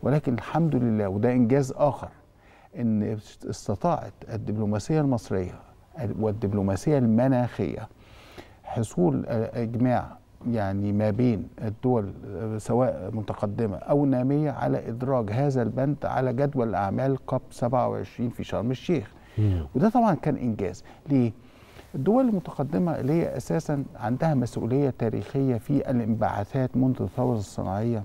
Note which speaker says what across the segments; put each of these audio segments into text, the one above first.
Speaker 1: ولكن الحمد لله وده انجاز اخر ان استطاعت الدبلوماسيه المصريه والدبلوماسيه المناخيه حصول اجماع يعني ما بين الدول سواء متقدمه او ناميه على ادراج هذا البند على جدول الاعمال كاب 27 في شرم الشيخ وده طبعا كان انجاز ليه الدول المتقدمة اللي هي أساسا عندها مسؤولية تاريخية في الانبعاثات منذ الثورة الصناعية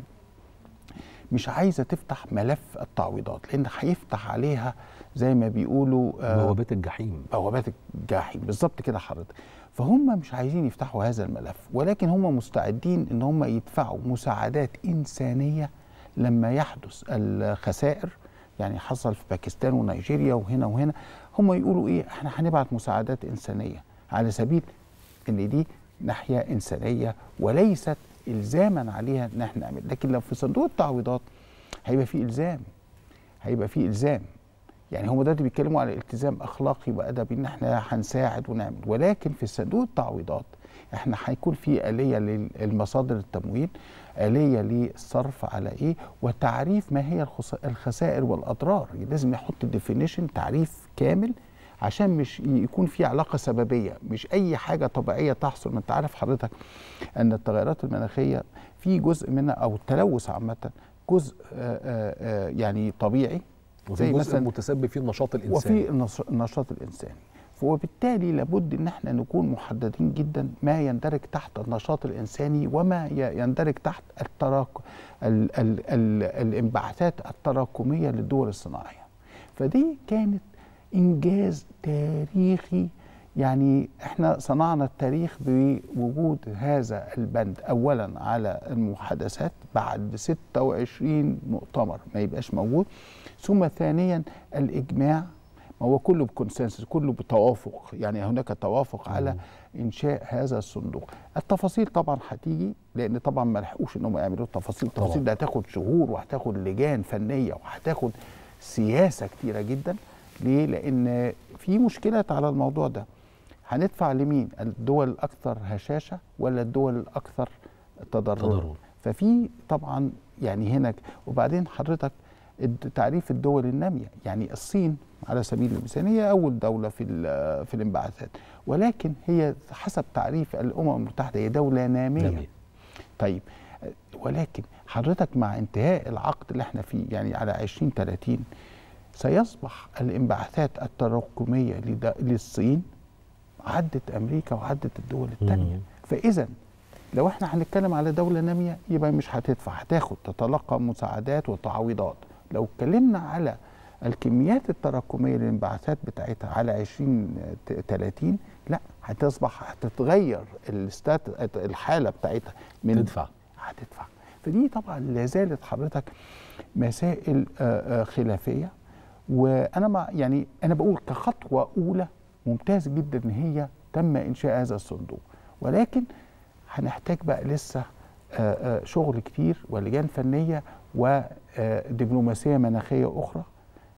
Speaker 1: مش عايزة تفتح ملف التعويضات لأن هيفتح عليها زي ما بيقولوا
Speaker 2: بوابات الجحيم
Speaker 1: بوابات الجحيم بالظبط كده حضرتك فهم مش عايزين يفتحوا هذا الملف ولكن هم مستعدين ان هم يدفعوا مساعدات انسانيه لما يحدث الخسائر يعني حصل في باكستان ونيجيريا وهنا وهنا هم يقولوا ايه احنا هنبعت مساعدات انسانيه على سبيل ان دي ناحيه انسانيه وليست الزاما عليها ان احنا نعمل لكن لو في صندوق التعويضات هيبقى في الزام هيبقى في الزام يعني هم دلوقتي بيتكلموا على التزام اخلاقي وادبي ان احنا هنساعد ونعمل ولكن في صندوق التعويضات احنا هيكون في اليه للمصادر التمويل اليه للصرف على ايه وتعريف ما هي الخسائر والاضرار يعني لازم نحط ديفينيشن تعريف كامل عشان مش يكون في علاقه سببيه مش اي حاجه طبيعيه تحصل ما انت عارف حضرتك ان التغيرات المناخيه في جزء منها او التلوث عامه جزء آآ آآ يعني طبيعي
Speaker 2: وفي جزء متسبب فيه النشاط الانساني
Speaker 1: وفي النشاط الانساني وبالتالي لابد ان احنا نكون محددين جدا ما يندرج تحت النشاط الانساني وما يندرج تحت التراك ال ال ال الانبعاثات التراكميه للدول الصناعيه فدي كانت انجاز تاريخي يعني احنا صنعنا التاريخ بوجود هذا البند اولا على المحادثات بعد 26 مؤتمر ما يبقاش موجود ثم ثانيا الاجماع ما هو كله بكونسنسس كله بتوافق يعني هناك توافق على انشاء هذا الصندوق التفاصيل طبعا هتيجي لان طبعا ما لحقوش ان هم يعملوا التفاصيل التفاصيل ده هتاخد شهور وهتاخد لجان فنيه وهتاخد سياسه كتيره جدا ليه لان في مشكلات على الموضوع ده هندفع لمين الدول الاكثر هشاشه ولا الدول الاكثر تضررا ففي طبعا يعني هنا وبعدين حضرتك تعريف الدول الناميه يعني الصين على سبيل المثال هي اول دوله في في الانبعاثات ولكن هي حسب تعريف الامم المتحده هي دوله ناميه نامية. طيب ولكن حضرتك مع انتهاء العقد اللي احنا فيه يعني على 2030 سيصبح الانبعاثات التراكميه للصين عدت امريكا وعدت الدول الثانيه فاذا لو احنا هنتكلم على دوله ناميه يبقى مش هتدفع هتاخد تتلقى مساعدات وتعويضات لو اتكلمنا على الكميات التراكميه للانبعاثات بتاعتها على 2030 لا هتصبح هتتغير الستات الحاله بتاعتها
Speaker 2: من تدفع
Speaker 1: هتدفع فدي طبعا لا زالت حضرتك مسائل خلافيه وانا مع يعني انا بقول كخطوه اولى ممتاز جدا ان هي تم انشاء هذا الصندوق ولكن هنحتاج بقى لسه شغل كتير ولجان فنيه ودبلوماسيه مناخيه اخرى